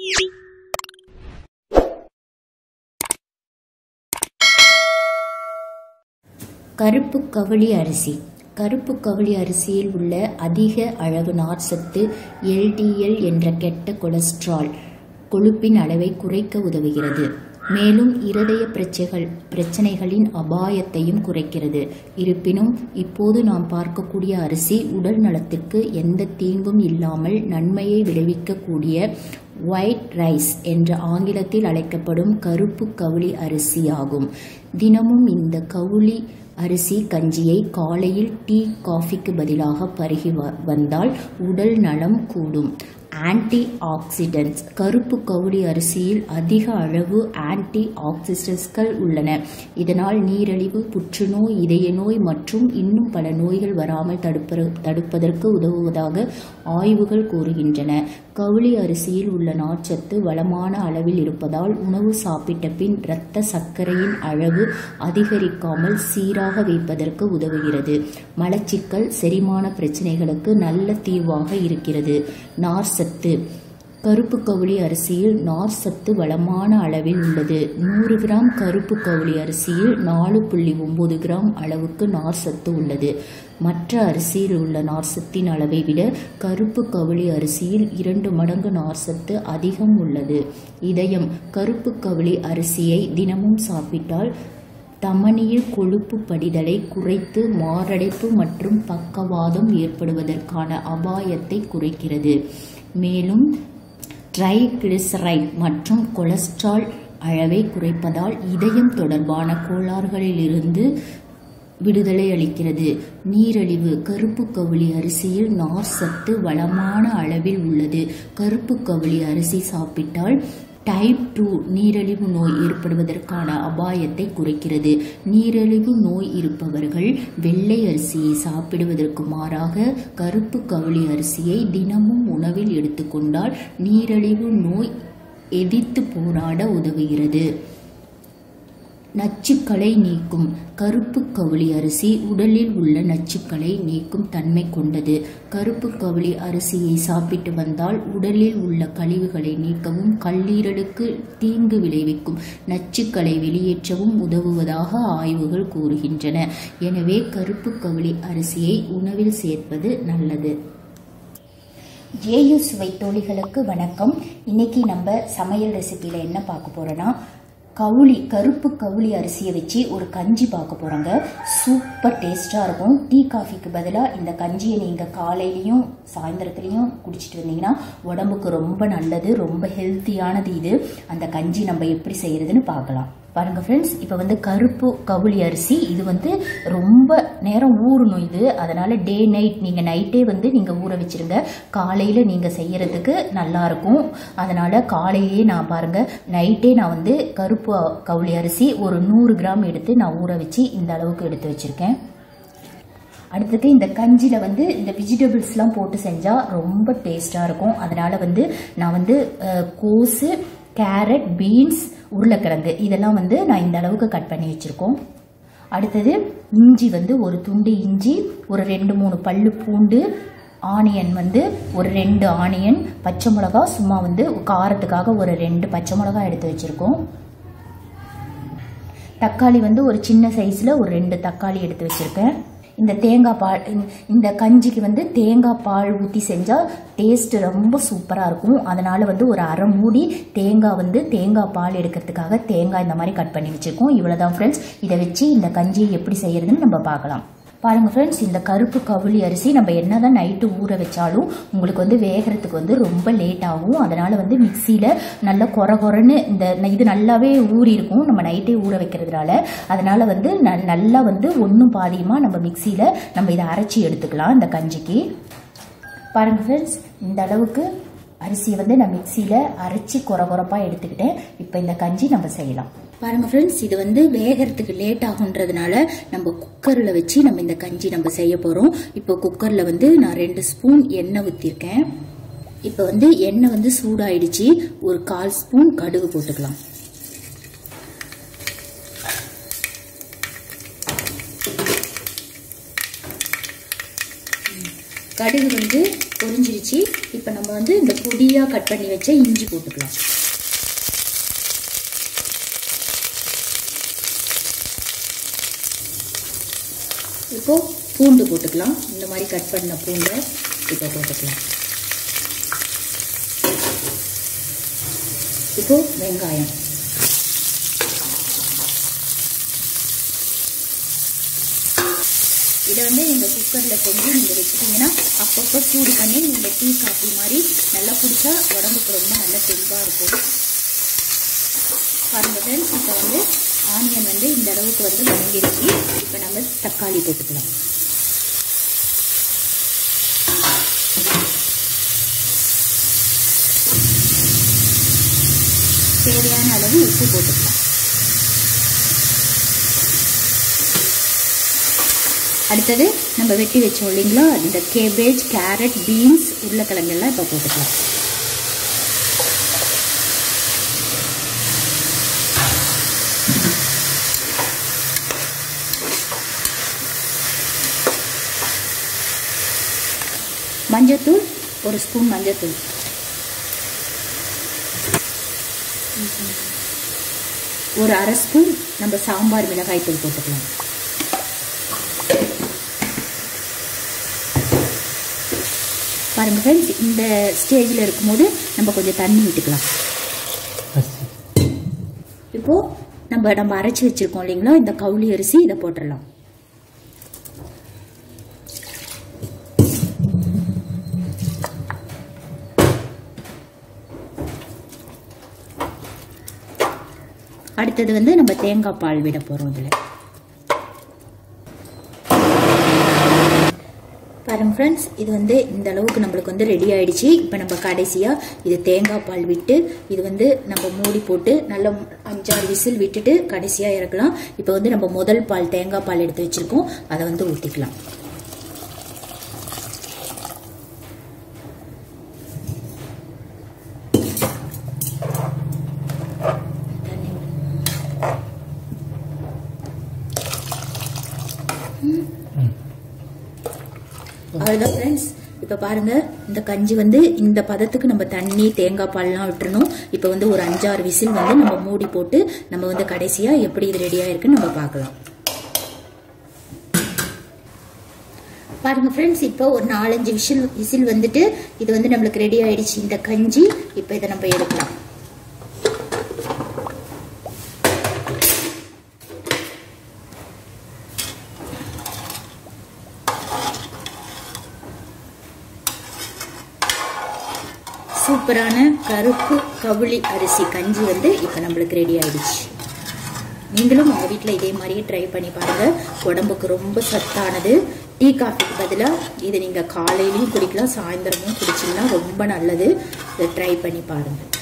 கருப்பு கவுளி அரிசி கருப்பு கவுளி அரிசியில் உள்ள அதிக அளவு நார்ச்சத்து எல்டிஎல் என்ற கெட்ட கொலஸ்ட்ரால் கொழுப்பின் அளவை குறைக்க உதவுகிறது மேலும் இருதய பிரச்சைகள் பிரச்சனைகளின் அபாயத்தையும் குறைக்கிறது இருப்பினும் இப்போது நாம் பார்க்கக்கூடிய அரிசி உடல் நலத்திற்கு எந்த தீங்கும் இல்லாமல் நன்மையை விளைவிக்கக்கூடிய ஒயிட் ரைஸ் என்ற ஆங்கிலத்தில் அழைக்கப்படும் கருப்பு கவுளி அரிசி ஆகும் தினமும் இந்த கவுளி அரிசி கஞ்சியை காலையில் டீ காஃபிக்கு பதிலாக பருகி வ- வந்தால் உடல் நலம் கூடும் ஆன்டி ஆக்சிடென்ட்ஸ் கருப்பு கவுளி அரிசியில் அதிக அளவு ஆன்டி ஆக்சிடென்ட்ஸ்கள் உள்ளன இதனால் நீரிழிவு புற்றுநோய் இதய நோய் மற்றும் இன்னும் பல நோய்கள் வராமல் தடுப்ப தடுப்பதற்கு உதவுவதாக ஆய்வுகள் கூறுகின்றன கவுளி அரிசியில் உள்ள நார்ச்சத்து வளமான அளவில் இருப்பதால் உணவு சாப்பிட்ட பின் இரத்த சர்க்கரையின் அளவு அதிகரிக்காமல் சீராக வைப்பதற்கு உதவுகிறது மலச்சிக்கல் செரிமான பிரச்சனைகளுக்கு நல்ல தீர்வாக இருக்கிறது நார்ச்சத்து கருப்பு கவுளி அரிசியில் நார் சத்து வளமான அளவில் உள்ளது நூறு கிராம் கருப்பு கவுளி அரிசியில் நாலு புள்ளி ஒன்பது கிராம் அளவுக்கு நார் சத்து உள்ளது மற்ற அரிசியில் உள்ள நார்சத்தின் அளவை விட கருப்பு கவுளி அரிசியில் இரண்டு மடங்கு நார்சத்து அதிகம் உள்ளது இதயம் கருப்பு கவுளி அரிசியை தினமும் சாப்பிட்டால் தமனியில் கொழுப்பு படிதலை குறைத்து மாரடைப்பு மற்றும் பக்கவாதம் ஏற்படுவதற்கான அபாயத்தை குறைக்கிறது மேலும் ட்ரைகிளிசரைட் மற்றும் கொலஸ்ட்ரால் அளவை குறைப்பதால் இதயம் தொடர்பான கோளாறுகளிலிருந்து விடுதலை அளிக்கிறது நீரிழிவு கருப்பு கவுளி அரிசியில் நார் சத்து வளமான அளவில் உள்ளது கருப்பு கவுளி அரிசி சாப்பிட்டால் டைப் டூ நீரிழிவு நோய் ஏற்படுவதற்கான அபாயத்தை குறைக்கிறது நீரிழிவு நோய் இருப்பவர்கள் வெள்ளை அரிசியை சாப்பிடுவதற்கு மாறாக கருப்பு கவுளி அரிசியை தினமும் உணவில் எடுத்துக்கொண்டால் நீரிழிவு நோய் எதிர்த்து போராட உதவுகிறது நச்சுக்களை நீக்கும் கருப்பு கவுளி அரிசி உடலில் உள்ள நச்சுக்களை நீக்கும் தன்மை கொண்டது கருப்பு கவுளி அரிசியை சாப்பிட்டு வந்தால் உடலில் உள்ள கழிவுகளை நீக்கவும் கல்லீரலுக்கு தீங்கு விளைவிக்கும் நச்சுக்களை வெளியேற்றவும் உதவுவதாக ஆய்வுகள் கூறுகின்றன எனவே கருப்பு கவுளி அரிசியை உணவில் சேர்ப்பது நல்லது ஜேயு சுவை தோழிகளுக்கு வணக்கம் இன்னைக்கு நம்ம சமையல் ரெசிபியில் என்ன பார்க்க போறோம்னா கவுளி கருப்பு கவுளி அரிசியை வச்சு ஒரு கஞ்சி பார்க்க போறோங்க சூப்பர் டேஸ்டா இருக்கும் டீ காஃபிக்கு பதிலாக இந்த கஞ்சியை நீங்க காலையிலையும் சாயந்தரத்துலையும் குடிச்சிட்டு வந்தீங்கன்னா உடம்புக்கு ரொம்ப நல்லது ரொம்ப ஹெல்த்தியானது இது அந்த கஞ்சி நம்ம எப்படி செய்யறதுன்னு பார்க்கலாம் பாருங்க ஃப்ரெண்ட்ஸ் இப்போ வந்து கருப்பு கவுளி அரிசி இது வந்து ரொம்ப நேரம் ஊறணும் இது அதனால டே நைட் நீங்கள் நைட்டே வந்து நீங்கள் ஊற வச்சிருங்க காலையில் நீங்கள் செய்யறதுக்கு நல்லா இருக்கும் அதனால காலையிலேயே நான் பாருங்க நைட்டே நான் வந்து கருப்பு கவுளி அரிசி ஒரு நூறு கிராம் எடுத்து நான் ஊற வச்சு இந்த அளவுக்கு எடுத்து வச்சிருக்கேன் அடுத்தது இந்த கஞ்சியில் வந்து இந்த வெஜிடபிள்ஸ்லாம் போட்டு செஞ்சால் ரொம்ப டேஸ்ட்டாக இருக்கும் அதனால வந்து நான் வந்து அஹ், கோஸு கேரட் பீன்ஸ் உருளைக்கிழங்கு இதெல்லாம் வந்து நான் இந்த அளவுக்கு கட் பண்ணி வச்சுருக்கோம் அடுத்தது இஞ்சி வந்து ஒரு துண்டு இஞ்சி ஒரு ரெண்டு மூணு பல்லு பூண்டு ஆனியன் வந்து ஒரு ரெண்டு ஆனியன் பச்சை மிளகா சும்மா வந்து காரத்துக்காக ஒரு ரெண்டு பச்சை மிளகா எடுத்து வச்சுருக்கோம் தக்காளி வந்து ஒரு சின்ன சைஸில் ஒரு ரெண்டு தக்காளி எடுத்து வச்சுருக்கேன் இந்த தேங்காய் பால் இந்த- இந்த கஞ்சிக்கு வந்து தேங்காய் பால் ஊற்றி செஞ்சால் டேஸ்ட் ரொம்ப சூப்பராக இருக்கும் அதனால் வந்து ஒரு அரை மூடி தேங்காய் வந்து தேங்காய் பால் எடுக்கிறதுக்காக தேங்காய் இந்த மாதிரி கட் பண்ணி வச்சுருக்கோம் இவ்வளோதான் ஃப்ரெண்ட்ஸ் இதை வச்சு இந்த கஞ்சியை எப்படி செய்யறதுன்னு நம்ம பார்க்கலாம் பாருங்க ஃப்ரெண்ட்ஸ் இந்த கருப்பு கவுளி அரிசி நம்ம என்னதான் நைட்டு ஊற வச்சாலும் உங்களுக்கு வந்து வேகிறதுக்கு வந்து ரொம்ப லேட் ஆகும் அதனால வந்து மிக்சியில் நல்லா கொர கொரன்னு இந்த இது நல்லாவே ஊறி இருக்கும் நம்ம நைட்டே ஊற வைக்கிறதுனால அதனால வந்து ந- நல்லா வந்து ஒன்றும் பாதியமாக நம்ம மிக்சியில் நம்ம இதை அரைச்சி எடுத்துக்கலாம் இந்த கஞ்சிக்கு பாருங்க ஃப்ரெண்ட்ஸ் இந்த அளவுக்கு அரிசியை வந்து நான் மிக்சியில் அரைச்சி கொர கொரப்பாக எடுத்துக்கிட்டேன் இப்போ இந்த கஞ்சி நம்ம செய்யலாம் பாருங்க ஃப்ரெண்ட்ஸ் இது வந்து வேகறதுக்கு லேட் ஆகுன்றதுனால நம்ம குக்கரில் வச்சு நம்ம இந்த கஞ்சி நம்ம செய்ய போகிறோம் இப்போ குக்கரில் வந்து நான் ரெண்டு ஸ்பூன் எண்ணெய் ஊற்றிருக்கேன் இப்போ வந்து எண்ணெய் வந்து சூடாயிடுச்சு ஒரு கால் ஸ்பூன் கடுகு போட்டுக்கலாம் கடுகு வந்து பொரிஞ்சிருச்சு இப்போ நம்ம வந்து இந்த பொடியாக கட் பண்ணி வச்ச இஞ்சி போட்டுக்கலாம் இப்போ பூண்டு போட்டுக்கலாம் இந்த மாதிரி கட் பண்ண பூண்டை இப்போ போட்டுக்கலாம் இப்போ வெங்காயம் இதை வந்து நீங்கள் குக்கரில் செஞ்சு நீங்கள் வச்சுட்டீங்கன்னா அப்பப்போ சூடு பண்ணி நீங்கள் டீ காஃபி மாதிரி நல்லா குடிச்சா உடம்புக்கு ரொம்ப நல்ல தெம்பாக இருக்கும் பாருங்கள் ஃப்ரெண்ட்ஸ் இப்போ வந்து ஆனியன் வந்து இந்த அளவுக்கு வந்து வதங்கிடுச்சு இப்போ நம்ம தக்காளி போட்டுக்கலாம் தேவையான அளவு உப்பு போட்டுக்கலாம் அடுத்தது நம்ம வெட்டி வச்சோம் இல்லைங்களா இந்த கேபேஜ் கேரட் பீன்ஸ் உருளைக்கிழங்கு எல்லாம் இப்போ போட்டுக்கலாம் மஞ்சத்தூள் ஒரு ஸ்பூன் மஞ்சத்தூள் ஒரு அரை ஸ்பூன் நம்ம சாம்பார் மிளகாய் தூள் போட்டுக்கலாம் பாருங்க ஃப்ரெண்ட்ஸ் இந்த ஸ்டேஜில் இருக்கும்போது நம்ம கொஞ்சம் தண்ணி விட்டுக்கலாம் இப்போ நம்ம நம்ம அரைச்சி வச்சிருக்கோம் இல்லைங்களா இந்த கவுளி அரிசி இதை போட்டுடலாம் அடுத்தது வந்து நம்ம தேங்காய் பால் விட போகிறோம் இதில் பாருங்க ஃப்ரெண்ட்ஸ் இது வந்து இந்த அளவுக்கு நம்மளுக்கு வந்து ரெடி ஆயிடுச்சு இப்போ நம்ம கடைசியாக இது தேங்காய் பால் விட்டு இது வந்து நம்ம மூடி போட்டு நல்ல அஞ்சாறு விசில் விட்டுட்டு கடைசியாக இறக்கலாம் இப்போ வந்து நம்ம முதல் பால் தேங்காய் பால் எடுத்து வச்சுருக்கோம் அதை வந்து ஊற்றிக்கலாம் அவ்வளோதான் ஃப்ரெண்ட்ஸ் இப்போ பாருங்க இந்த கஞ்சி வந்து இந்த பதத்துக்கு நம்ம தண்ணி தேங்காய் பால்லாம் விட்டுறணும் இப்போ வந்து ஒரு அஞ்சாறு விசில் வந்து நம்ம மூடி போட்டு நம்ம வந்து கடைசியாக எப்படி இது ரெடியாக இருக்குன்னு நம்ம பார்க்கலாம் பாருங்க ஃப்ரெண்ட்ஸ் இப்போ ஒரு நாலஞ்சு விசில் விசில் வந்துட்டு இது வந்து நம்மளுக்கு ரெடி ஆயிடுச்சு இந்த கஞ்சி இப்போ இதை நம்ம எடுக்கலாம் சூப்பரான கருப்பு கவுளி அரிசி கஞ்சி வந்து இப்போ நம்மளுக்கு ரெடி ஆயிடுச்சு நீங்களும் உங்கள் வீட்டில் இதே மாதிரியே ட்ரை பண்ணி பாருங்கள் உடம்புக்கு ரொம்ப சத்தானது டீ காஃபிக்கு பதிலாக இதை நீங்கள் காலையிலையும் குடிக்கலாம் சாயந்தரமும் குடிச்சிங்கன்னா ரொம்ப நல்லது இதை ட்ரை பண்ணி பாருங்கள்